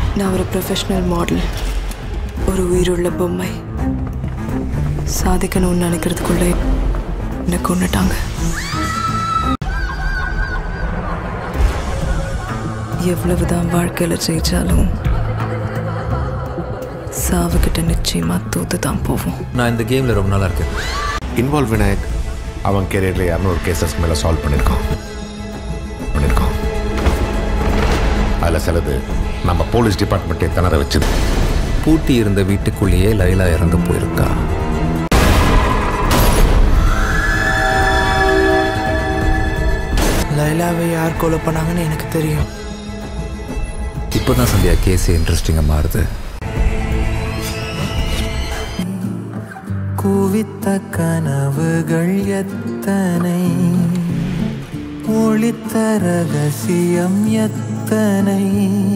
நான் ஒரு professional model ஒரு உயிருள்ள பொம்மை சாதிக்கணும்னு நினைக்கிறதுக்குள்ள என்னை கொண்டுட்டாங்க எவ்வளவுதான் வாழ்க்கையில் ஜெயிச்சாலும் சாவுக்கிட்ட நிச்சயமா தோத்து தான் போவோம் நான் இந்த கேமில் ரொம்ப நாளாக இருக்கேன் இன்வால்வ் விநாயக் அவன் கெரியரில் இரநூறு கேசஸ் மேலே சால்வ் பண்ணியிருக்கான் பண்ணியிருக்கான் அதில் சிலது நம்ம போலீஸ் டிபார்ட்மெண்ட்டே திணற வச்சுது பூட்டி இருந்த வீட்டுக்குள்ளேயே லைலா இறந்து போயிருக்கா லைலாவை யார் கொலை பண்ணாங்கன்னு எனக்கு தெரியும் இப்போ தான் சந்தியா கேஸே இன்ட்ரெஸ்டிங்காக மாறுது குவித்த கனவுகள் எத்தனை ஒளித்த ரகசியம் எத்தனை